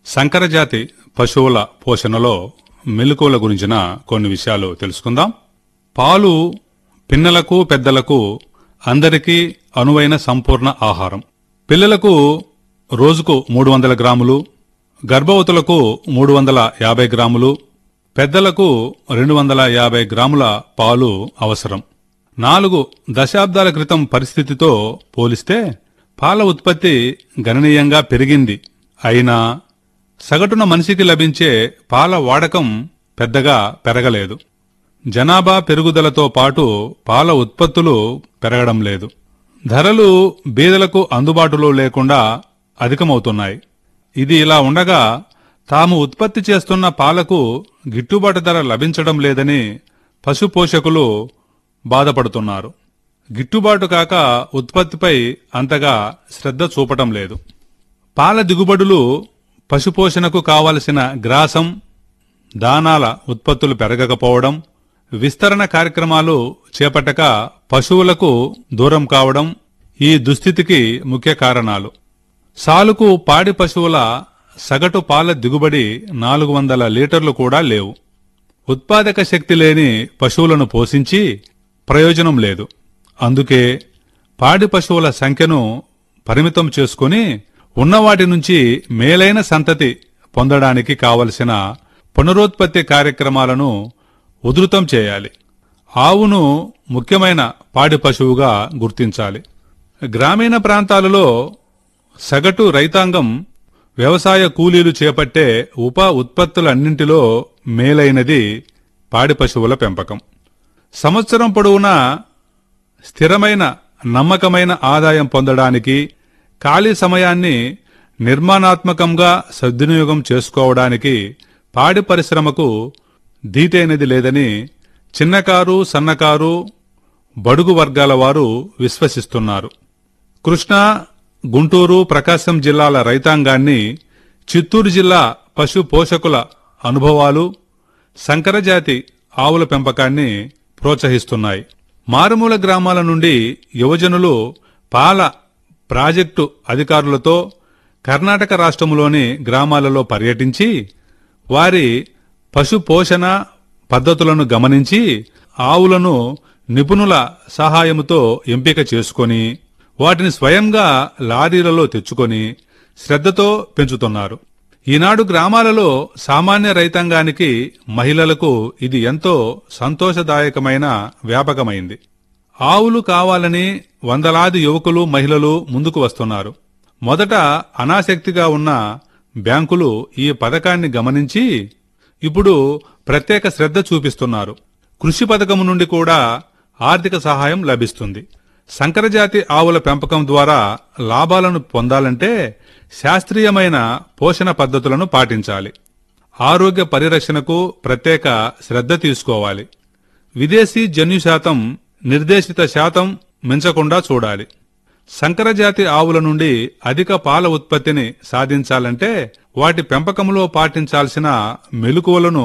సంకరజాతి పశువుల పోషణలో మెలకువల గురించిన కొన్ని విషయాలు తెలుసుకుందాం పాలు పిన్నలకు పెద్దలకు అందరికీ అనువైన సంపూర్ణ ఆహారం పిల్లలకు రోజుకు మూడు వందల గ్రాములు గర్భవతులకు మూడు వందల యాభై గ్రాములు పెద్దలకు రెండు వందల యాభై గ్రాముల పాలు అవసరం నాలుగు దశాబ్దాల క్రితం పరిస్థితితో పోలిస్తే పాల ఉత్పత్తి గణనీయంగా పెరిగింది అయినా సగటున మనిషికి లభించే పాల వాడకం పెద్దగా పెరగలేదు జనాభా పెరుగుదలతో పాటు పాల ఉత్పత్తులు పెరగడం లేదు ధరలు బీదలకు అందుబాటులో లేకుండా అధికమవుతున్నాయి ఇది ఇలా ఉండగా తాము ఉత్పత్తి చేస్తున్న పాలకు గిట్టుబాటు ధర లభించడం లేదని పశు పోషకులు బాధపడుతున్నారు గిట్టుబాటు కాక ఉత్పత్తిపై అంతగా శ్రద్ధ చూపటం లేదు పాల దిగుబడులు పశుపోషణకు కావలసిన గ్రాసం దానాల ఉత్పత్తులు పెరగకపోవడం విస్తరణ కార్యక్రమాలు చేపట్టక పశువులకు దూరం కావడం ఈ దుస్థితికి ముఖ్య కారణాలు సాలుకు పాడి పశువుల సగటు పాల దిగుబడి నాలుగు వందల లీటర్లు కూడా లేవు ఉత్పాదక శక్తి లేని పశువులను పోషించి ప్రయోజనం లేదు అందుకే పాడి పశువుల సంఖ్యను పరిమితం చేసుకుని ఉన్నవాటి నుంచి మేలైన సంతతి పొందడానికి కావలసిన పునరుత్పత్తి కార్యక్రమాలను ఉధృతం చేయాలి ఆవును ముఖ్యమైన పాడి పశువుగా గుర్తించాలి గ్రామీణ ప్రాంతాలలో సగటు రైతాంగం వ్యవసాయ కూలీలు చేపట్టే ఉప ఉత్పత్తులన్నింటిలో మేలైనది పాడి పశువుల పెంపకం సంవత్సరం పొడవునా స్థిరమైన నమ్మకమైన ఆదాయం పొందడానికి ఖాళీ సమయాన్ని నిర్మాణాత్మకంగా సద్వినియోగం చేసుకోవడానికి పాడి పరిశ్రమకు ధీటైనది లేదని చిన్నకారు సన్నకారు బడుగు వర్గాల వారు విశ్వసిస్తున్నారు కృష్ణా గుంటూరు ప్రకాశం జిల్లాల రైతాంగాన్ని చిత్తూరు జిల్లా పశు పోషకుల అనుభవాలు సంకరజాతి ఆవుల పెంపకాన్ని ప్రోత్సహిస్తున్నాయి మారుమూల గ్రామాల నుండి యువజనులు పాల ప్రాజెక్టు అధికారులతో కర్ణాటక రాష్ట్రంలోని గ్రామాలలో పర్యటించి వారి పశు పోషణ పద్ధతులను గమనించి ఆవులను నిపుణుల సహాయముతో ఎంపిక చేసుకొని వాటిని స్వయంగా లారీలలో తెచ్చుకొని శ్రద్ధతో పెంచుతున్నారు ఈనాడు గ్రామాలలో సామాన్య రైతాంగానికి మహిళలకు ఇది ఎంతో సంతోషదాయకమైన వ్యాపకమైంది ఆవులు కావాలని వందలాది యువకులు మహిళలు ముందుకు వస్తున్నారు మొదట అనాసక్తిగా ఉన్న బ్యాంకులు ఈ పథకాన్ని గమనించి ఇప్పుడు ప్రత్యేక శ్రద్ధ చూపిస్తున్నారు కృషి పథకం నుండి కూడా ఆర్థిక సహాయం లభిస్తుంది సంకరజాతి ఆవుల పెంపకం ద్వారా లాభాలను పొందాలంటే శాస్త్రీయమైన పోషణ పద్ధతులను పాటించాలి ఆరోగ్య పరిరక్షణకు ప్రత్యేక శ్రద్ధ తీసుకోవాలి విదేశీ జన్యు శాతం నిర్దేశిత శాతం మించకుండా చూడాలి సంకరజాతి ఆవుల నుండి అధిక పాల ఉత్పత్తిని సాధించాలంటే వాటి పెంపకంలో పాటించాల్సిన మెలకువలను